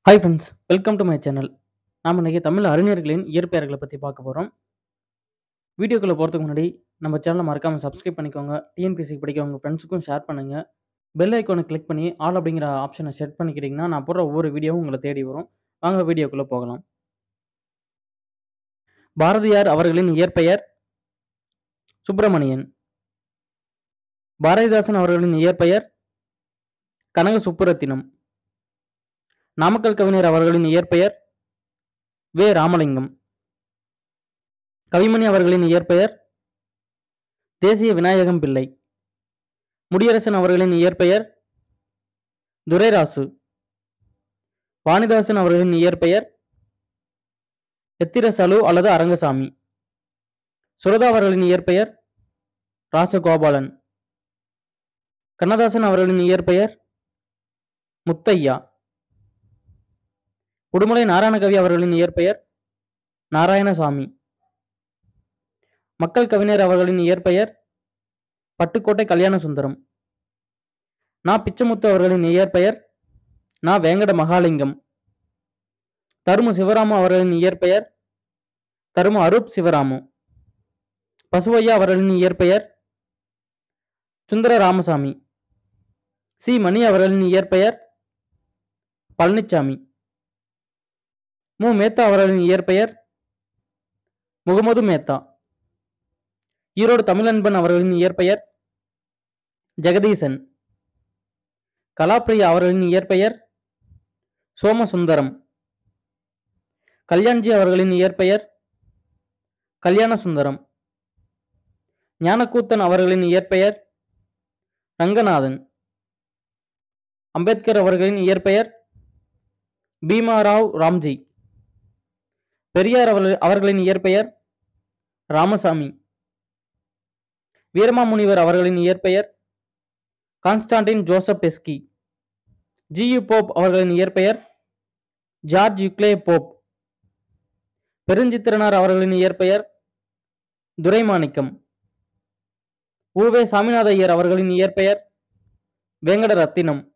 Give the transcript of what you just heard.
hi friends welcome to my channel நாம் இன்றைக்கி தமிழ் அறிஞர்களின் இயற்பெயர்களை பற்றி பார்க்க போகிறோம் வீடியோக்குள்ளே போகிறதுக்கு முன்னாடி நம்ம சேனலை மறக்காமல் சப்ஸ்கிரைப் பண்ணிக்கோங்க டிஎன்பிசி படிக்க உங்கள் ஃப்ரெண்ட்ஸுக்கும் ஷேர் பண்ணுங்கள் பெல் ஐக்கானை கிளிக் பண்ணி ஆல் அப்படிங்கிற ஆப்ஷனை செட் பண்ணிக்கிட்டிங்கன்னா நான் போடுற ஒவ்வொரு வீடியோவும் உங்களை தேடி வரும் வாங்க வீடியோக்குள்ளே போகலாம் பாரதியார் அவர்களின் இயற்பெயர் சுப்பிரமணியன் பாரதிதாசன் அவர்களின் இயற்பெயர் கனக சுப்புரத்தினம் நாமக்கல் கவிஞர் அவர்களின் இயற்பெயர் வே ராமலிங்கம் கவிமணி அவர்களின் இயற்பெயர் தேசிய விநாயகம் பிள்ளை முடியரசன் அவர்களின் இயற்பெயர் துரைராசு வாணிதாசன் அவர்களின் இயற்பெயர் எத்திரசலு அல்லது அரங்கசாமி சுரதா அவர்களின் இயற்பெயர் ராசகோபாலன் கண்ணதாசன் அவர்களின் இயற்பெயர் முத்தையா உடுமலை நாராயணகவி அவர்களின் இயற்பெயர் நாராயணசாமி மக்கள் கவிஞர் அவர்களின் இயற்பெயர் பட்டுக்கோட்டை கல்யாண சுந்தரம் நா பிச்சமுத்து அவர்களின் இயற்பெயர் நா வேங்கட மகாலிங்கம் தருமு சிவராமு அவர்களின் இயற்பெயர் தருமு அரூப் சிவராமு பசுவையா அவர்களின் இயற்பெயர் சுந்தர ராமசாமி சி மணி அவர்களின் இயற்பெயர் பழனிச்சாமி மு மேத்தா அவர்களின் இயற்பெயர் முகமது மேத்தா ஈரோடு தமிழன்பன் அவர்களின் இயற்பெயர் ஜெகதீசன் கலாப்பிரியா அவர்களின் இயற்பெயர் சோமசுந்தரம் கல்யாண்ஜி அவர்களின் இயற்பெயர் கல்யாண சுந்தரம் ஞானக்கூத்தன் அவர்களின் இயற்பெயர் ரங்கநாதன் அம்பேத்கர் அவர்களின் இயற்பெயர் பீமாராவ் ராம்ஜி பெரியார் அவர்கள் அவர்களின் இயற்பெயர் ராமசாமி வீரமாமுனிவர் அவர்களின் இயற்பெயர் Constantine Joseph Beschi G U Pope அவர்களின் இயற்பெயர் ஜார்ஜ் யுக்லே போப் பெருஞ்சித்திரனார் அவர்களின் இயற்பெயர் துரைமாணிக்கம் உவே சாமிநாத ஐயர் அவர்களின் இயற்பெயர் வேங்கட ரத்தினம்